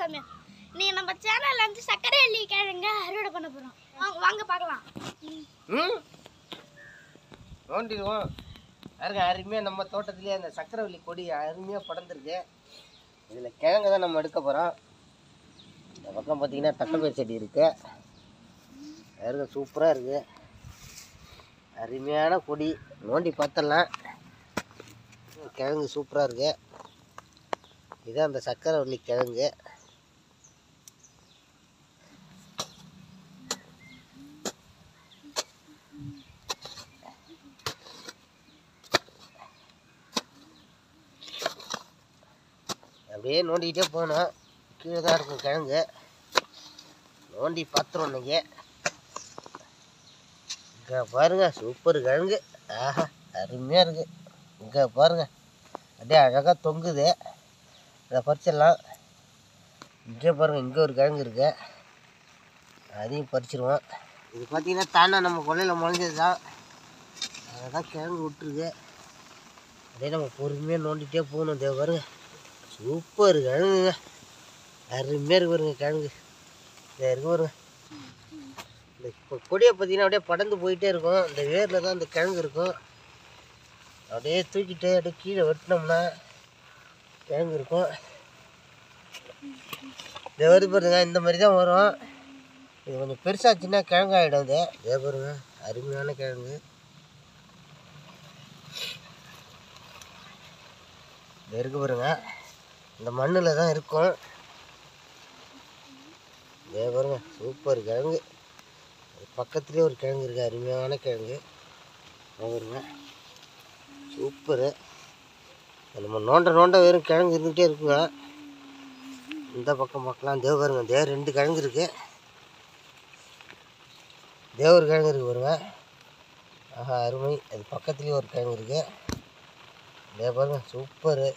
சாமி நீங்க நம்ம சேனல்ல வந்து சக்கரை அள்ளி கிழங்க அறுவடை பண்ண போறோம் வாங்க வாங்க பார்க்கலாம் ம் நோண்டிடுவோம் பாருங்க அருமையாக நம்ம தோட்டத்திலேயே அந்த சக்கரவள்ளி கொடி அருமையாக படர்ந்துருக்கு இதில் கிழங்கு தான் நம்ம எடுக்க போகிறோம் இந்த பக்கம் பார்த்தீங்கன்னா தட்டைப்பயிர் செடி இருக்கு பாருங்க சூப்பராக இருக்குது அருமையான கொடி நோண்டி பார்த்தலாம் கிழங்கு சூப்பராக இருக்கு இதுதான் அந்த சக்கரவள்ளி கிழங்கு அப்படியே நோண்டிக்கிட்டே போகணும் கீழே தான் இருக்கும் கிழங்கு நோண்டி பார்த்துருவோம் இன்னைக்கு இங்கே பாருங்க சூப்பர் கிழங்கு ஆஹா அருமையாக இருக்கு இங்கே பாருங்க அப்படியே அழகாக தொங்குது இதை பறிச்சிடலாம் இங்கே பாருங்க இங்கே ஒரு கிழங்கு இருக்கு அதையும் பறிச்சிருவோம் இது பார்த்தீங்கன்னா தானே நம்ம கொல்லையில் முளைஞ்சது தான் அதை தான் கிழங்கு விட்டுருக்கு அப்படியே நம்ம பொறுமையாக நோண்டிகிட்டே போகணும் இதோ பாருங்க சூப்பர் கிழங்குங்க அருமையாக இருக்கு பாருங்க கிழங்கு இதை இருக்கு பாருங்க இந்த கொ- கொடியை பார்த்தீங்கன்னா அப்படியே படர்ந்து போயிட்டே இருக்கும் இந்த வேரில் தான் இந்த கிழங்கு இருக்கும் அப்படியே தூக்கிட்டு அப்படியே கீழே வெட்டினோம்னா கிழங்கு இருக்கும் இதை வருது பாருங்க இந்த மாதிரி தான் வரும் இது கொஞ்சம் பெருசாச்சுன்னா கிழங்கு ஆகிடும் இது இதே பாருங்க அருமையான கிழங்கு இது இருக்கு பாருங்க இந்த மண்ணில் தான் இருக்கும் இதே பாருங்க சூப்பர் கிழங்கு அது பக்கத்துலேயே ஒரு கிழங்கு இருக்குது அருமையான கிழங்கு இதோ பாருங்க சூப்பரு நம்ம நோண்ட நோண்ட வெறும் கிழங்கு இருந்துகிட்டே இருக்குங்க இந்த பக்கம் பார்க்கலாம் தேவ பாருங்க தே ரெண்டு கிழங்கு இருக்கு தே ஒரு கிழங்கு இருக்கு பாருங்க ஆஹா அருமை அது பக்கத்துலேயே ஒரு கிழங்கு இருக்கு இதே பாருங்க சூப்பரு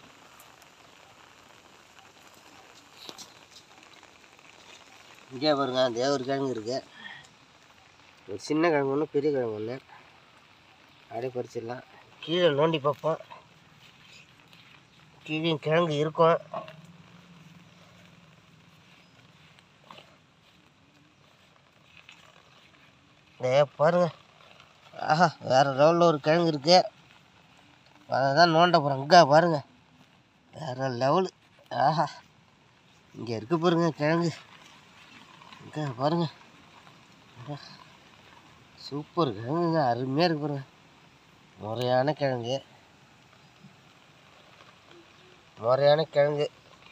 இங்கே பாருங்க அதே ஒரு கிழங்கு இருக்கு ஒரு சின்ன கிழங்கு ஒன்று பெரிய கிழங்கு ஒன்று அப்படியே பறிச்சிடலாம் கீழே நோண்டி பார்ப்போம் கீழே கிழங்கு இருக்கும் இதே பாருங்க ஆஹா வேற லெவலில் ஒரு கிழங்கு இருக்கு அதை தான் நோண்ட போகிறோம் இங்கே பாருங்க வேற லெவலு ஆஹா இங்கே இருக்கு பாருங்க கிழங்கு இங்கே பாருங்க அடா. சூப்பர் கிழங்குங்க அருமையாக இருக்கு பாருங்க முறையான கிழங்கு முறையான கிழங்கு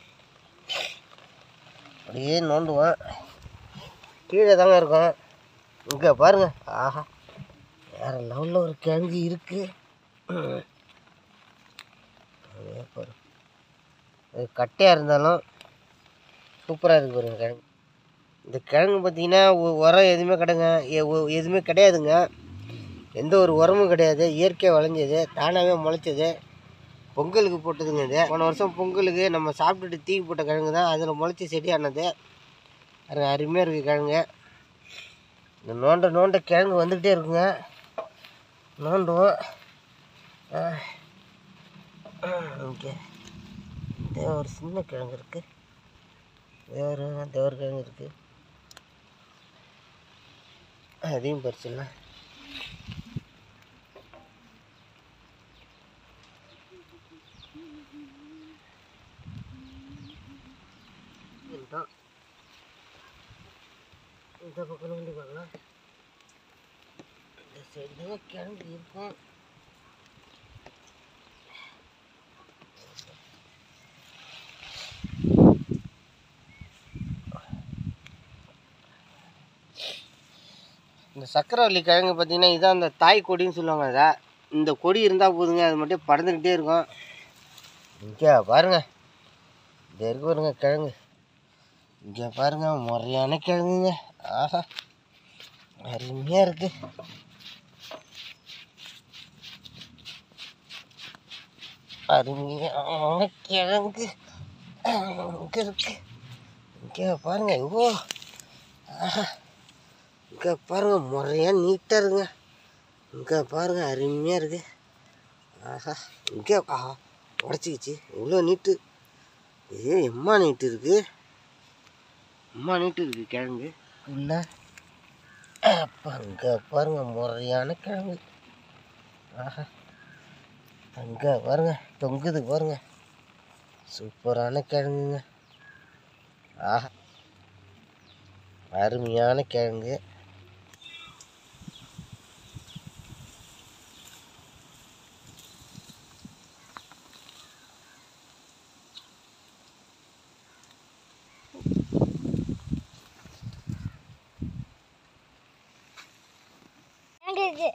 அப்படியே நோண்டுவோம் கீழே தாங்க இருக்கும் இங்கே பாருங்க ஆஹா வேற லெவலில் ஒரு கிழங்கு இருக்கு அதே பாரு அது கட்டையாக இருந்தாலும் சூப்பராக இருக்கு பாருங்க கிழங்கு இந்த கிழங்கு பார்த்தீங்கன்னா உ- உரம் எதுவுமே கிடைங்க எ- உ- எதுவுமே கிடையாதுங்க எந்த ஒரு உரமும் கிடையாது இயற்கையாக விளைஞ்சது தானாகவே முளைச்சது பொங்கலுக்கு போட்டதுங்க இது போன வருஷம் பொங்கலுக்கு நம்ம சாப்பிட்டுட்டு தீக்கு போட்ட கிழங்கு தான் அதில் முளைச்சி செடியானது அது அருமையாக இருக்குது கிழங்கு இந்த நோண்ட நோண்ட கிழங்கு வந்துக்கிட்டே இருக்குங்க நோண்டுவோம் ஓகே இதே ஒரு சின்ன கிழங்கு இருக்குது இதே ஒரு இதே ஒரு கிழங்கு இருக்குது அதையும் பறிச்சிடலாம் இதுதான். இந்த பக்கம் வந்து பார்க்கலாம் இந்த சைடு தாங்க கிழங்கு இருக்கும் இந்த சக்கரவள்ளி கிழங்கு பார்த்தீங்கன்னா இதான் அந்த தாய் கொடின்னு சொல்லுவாங்க அதை இந்த கொடி இருந்தால் போதுங்க அது மட்டும் பறந்துக்கிட்டே இருக்கும் இங்கே பாருங்க இந்த இருக்கு பாருங்க கிழங்கு இங்கே பாருங்க முறையான கிழங்குங்க ஆஹா அருமையாக இருக்கு அருமையான கிழங்கு இங்கே இருக்கு இங்கே பாருங்க ஓ ஆஹா இங்கே பாருங்க முறையாக நீட்டாக இருங்க இங்கே பாருங்க அருமையாக இருக்கு ஆஹா இங்கே ஆஹா உடச்சிக்கிச்சு இவ்வளோ நீட்டு ஏ எம்மா நீட்டு இருக்கு அம்மா நீட்டு இருக்கு கிழங்கு இல்லை அப்போ அங்கே பாருங்க முறையான கிழங்கு ஆஹா அங்கே பாருங்க தொங்குது பாருங்க சூப்பரான கிழங்குங்க ஆஹா அருமையான கிழங்கு அங்கே இருக்கு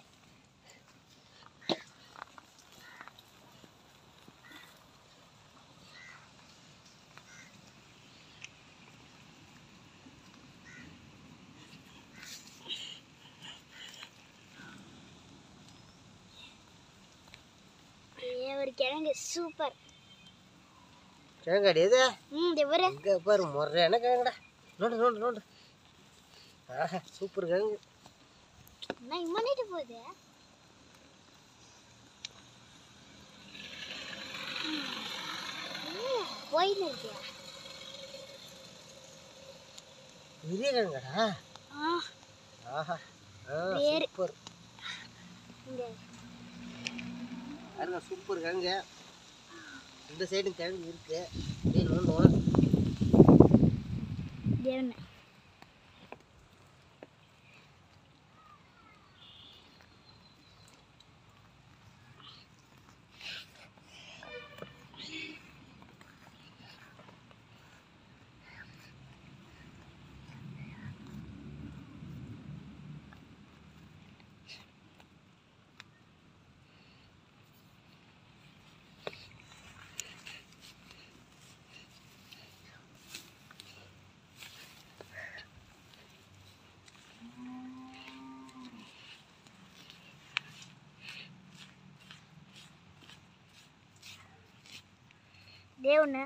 ஏ, ஒரு கிழங்கு சூப்பர் கிழங்கு அடியது ம் இந்த பாரு இங்கே பாரு முறையான கிழங்குடா நோண்டு நோண்டு நோண்டு ஆஹா சூப்பர் கிழங்கு நான் இம்மனிட்டு போகுது போயின்னு இருக்கியா பெரிய கிழங்குடா ஆ ஆஹா ஆ வேறு. சூப்பர் இங்க பாருங்க சூப்பர் கிழங்கு இந்த சைடும் கிழங்கு இருக்கு அப்படியே நோண்டுவோம் தேவன தேவன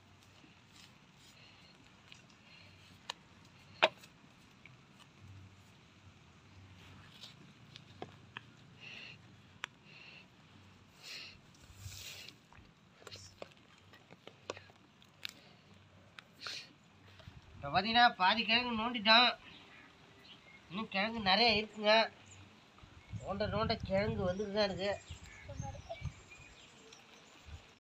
இப்போ பார்த்தீங்கன்னா பாதி கிழங்கு நோண்டிட்டோம் இன்னும் கிழங்கு நிறைய இருக்குங்க நோண்ட நோண்ட கிழங்கு வந்துட்டு தான் இருக்கு